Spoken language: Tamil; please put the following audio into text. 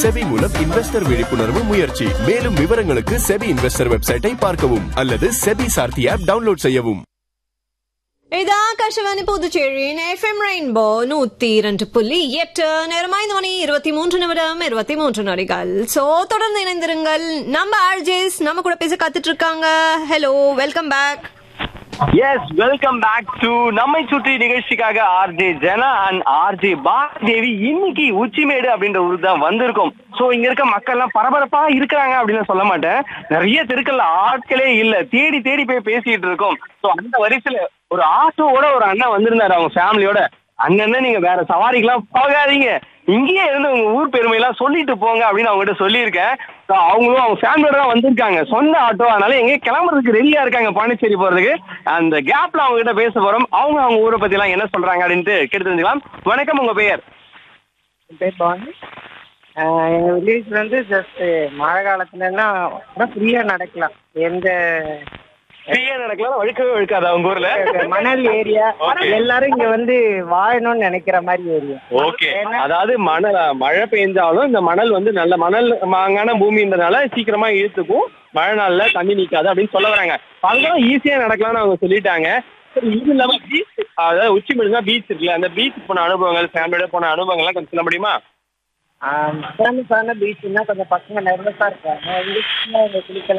செபி மூலம் இன்வெஸ்டர் விழிப்புணர்வு முயற்சி மேலும் விவரங்களுக்கு செபி இன்வெஸ்டர் வெப்சைட்டை பார்க்கவும் அல்லது செபி சார்த்தி ஆப் டவுன்லோட் செய்யவும் ഇത് ആകാശവാണി പുതുച്ചേരിயின் എഫ്എം റെയിൻബോ നൂറ്റി രണ്ട് புள்ளி எட்டு நேரமாய் மணி இருபத்தி மூன்று நிமிடம் இருபத்தி மூன்று நொடிகள் சோ தொடர்ந்து இணைந்திருங்கள் நம்ம ஆர்ஜேஸ் நம்ம கூட பேச காத்துட்டு இருக்காங்க hello welcome back yes welcome back to நம்மை சுற்றி நிகழ்ச்சிக்காக RJ Jana and RJ Devi இன்னைக்கு உச்சிமேடு அப்படின்ற ஊருக்கு தான் வந்திருக்கோம் சோ இங்க இருக்க மக்கள்லாம் பரபரப்பா இருக்கிறாங்க அப்படின்னு சொல்ல மாட்டேன் நிறைய தெருக்கள்ல ஆட்களே இல்ல தேடி தேடி போய் பேசிட்டு இருக்கோம் சோ அந்த வரிசையில ஒரு ஆட்டோவோட ஒரு அண்ணன் வந்திருந்தாரு அவங்க ஃபேமிலியோட அண்ணன் நீங்க வேற சவாரிக்கெல்லாம் போகாதீங்க இங்கேயே இருந்து உங்க ஊர் பெருமையெல்லாம் சொல்லிட்டு போங்க அப்படின்னு அவங்ககிட்ட சொல்லியிருக்கேன் So, அவங்களும் அவங்க ஃபேமிலியோட தான் வந்திருக்காங்க சொந்த ஆட்டோ அதனால எங்க கிளம்புறதுக்கு ரெடியா இருக்காங்க பாண்டிச்சேரி போறதுக்கு அந்த கேப்ல அவங்க கிட்ட பேச போறோம் அவங்க அவங்க ஊரை பத்தி எல்லாம் என்ன சொல்றாங்க அப்படின்ட்டு கேட்டு தெரிஞ்சுக்கலாம் வணக்கம் உங்க பெயர் என் பேர் பவானி ஆஹ் எங்க வில்லேஜ் வந்து ஜஸ்ட் மழை காலத்துலலாம் ஃப்ரீயா நடக்கலாம் எந்த ஃப்ரீயா நடக்கலாம் வழுக்கவே வழுக்காது அவங்க ஊர்ல மணல் ஏரியா Okay. எல்லாரும் இங்க வந்து வாழணும்னு நினைக்கிற மாதிரி ஏரியா ஓகே அதாவது மணல் மழை பெய்ஞ்சாலும் இந்த மணல் வந்து நல்ல மணல் மாங்கான பூமின்றதுனால சீக்கிரமா இழுத்துக்கும் மழை நாள்ல தண்ணி நிக்காது அப்படின்னு சொல்ல வராங்க அதெல்லாம் ஈஸியா நடக்கலாம்னு அவங்க சொல்லிட்டாங்க சரி, இது இல்லாம பீச் அதாவது உச்சி தான் பீச் இருக்குல்ல அந்த பீச் போன அனுபவங்கள் ஃபேமிலியோட போன அனுபவங்கள்லாம் கொஞ்சம் சொல்ல முடியுமா ஃபேமஸான பீச்னா கொஞ்சம் பசங்க நர்வஸா இருக்காங்க இங்க குளிக்கலாம்